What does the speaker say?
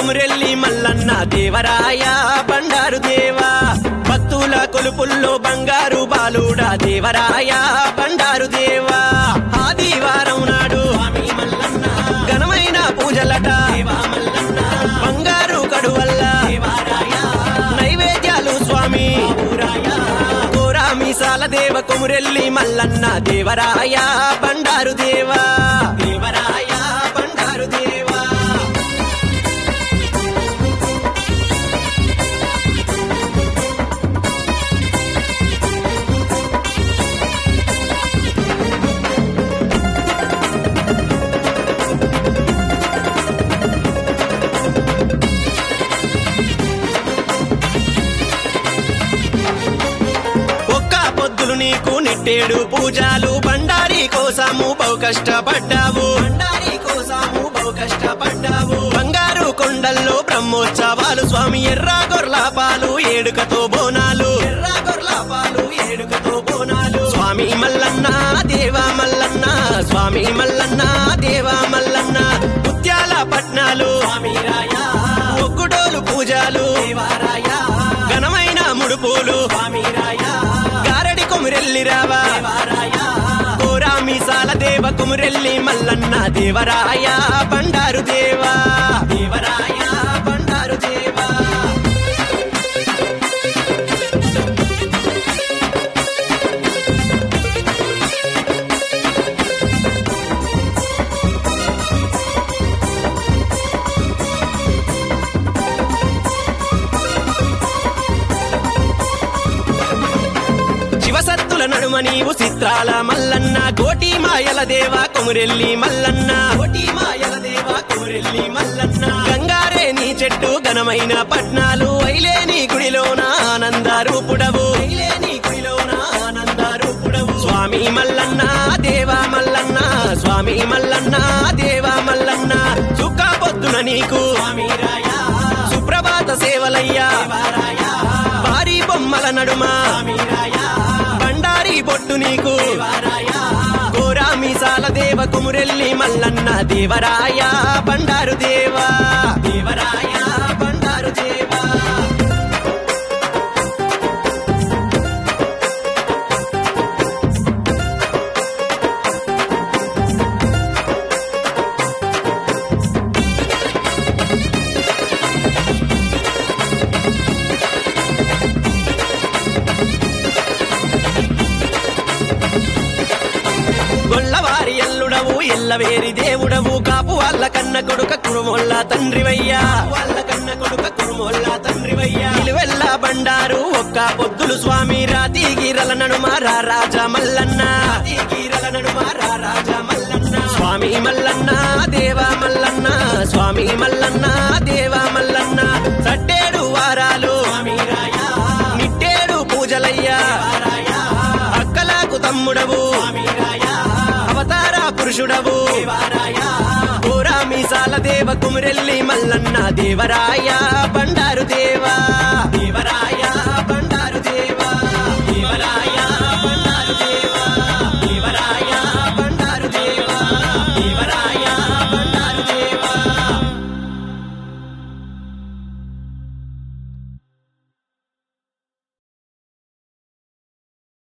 కుమరెల్లి మల్లన్న దేవరాయ బండారు దేవా భక్తుల కొలుపుల్లో బంగారు బాలుడా దేవరాయ బండారు దేవా ఆదివారం నాడు స్వామి మల్లన్న ఘనమైన పూజలట బంగారు కడువల్ల నైవేద్యాలు స్వామి కోరా మీసాల దేవ కొమురెల్లి మల్లన్న దేవరాయ బండారు దేవా దేవరాయ బండారు దేవా ఒక్క పొద్దులు నీకు నెట్టేడు పూజాలు బండారి కోసము బహు కష్టపడ్డావు బండారి కోసము బహు కష్టపడ్డావు బంగారు కొండల్లో బ్రహ్మోత్సవాలు స్వామి ఎర్ర గొర్లాపాలు ఏడుకతో బోనాలు ఎర్ర గొర్లాపాలు ఏడుకతో బోనాలు స్వామి మల్లన్న దేవా మల్లన్న స్వామి మల్లన్న దేవా మల్లన్న ముత్యాల పట్నాలు స్వామి రాయా ఒగ్గుడోలు పూజలు దేవారాయా ఘనమైన ముడుపులు స్వామి రాయా గారడి కొమురెల్లి రావా కోరా మీసాల దేవ కొమురెల్లి మల్లన్న దేవరాయ బండారు దేవా దేవరాయ బండారు దేవా శివసత్తుల నడుమ నీవు చిత్రాల మల్లన్న కోటి మాయల దేవ కొమురెల్లి మల్లన్న కోటి మాయల దేవ కొమురెల్లి మల్లన్న గంగారే నీ చెట్టు ఘనమైన పట్నాలు ఐలేని గుడిలోన ఆనంద రూపుడవు ఐలేని గుడిలోన ఆనంద రూపుడవు స్వామి మల్లన్న దేవా మల్లన్న స్వామి మల్లన్న దేవా మల్లన్న చుక్క పొద్దున నీకు స్వామి రాయా సుప్రభాత సేవలయ్యా భారీ బొమ్మల నడుమ బండారి బొట్టు నీకు కోరా మీసాల దేవ కుమురెల్లి మల్లన్న దేవరాయ బండారు దేవా దేవరాయ బండారు దేవా గొల్లవారి ఎల్లుడవు ఎల్లవేరి దేవుడవు కాపు వాళ్ళ కన్న కొడుక కురుమొల్ల తండ్రివయ్యా వాళ్ళ కన్న కొడుక కురుమొల్ల తండ్రివయ్యా నిలువెల్ల బండారు ఒక్క పొద్దులు స్వామి రాతి గీరల నడుమ రా రాజా మల్లన్న గీరల నడుమ రా రాజా మల్లన్న స్వామి మల్లన్న దేవా మల్లన్న స్వామి మల్లన్న దేవా మల్లన్న సట్టేడు వారాలు నిట్టేడు పూజలయ్యా అక్కలకు తమ్ముడవు అవతార పురుషుడవు కోరా మీసాల దేవ కుమురెల్లి మల్లన్న దేవరాయ బండారు దేవా దేవరాయ బండారు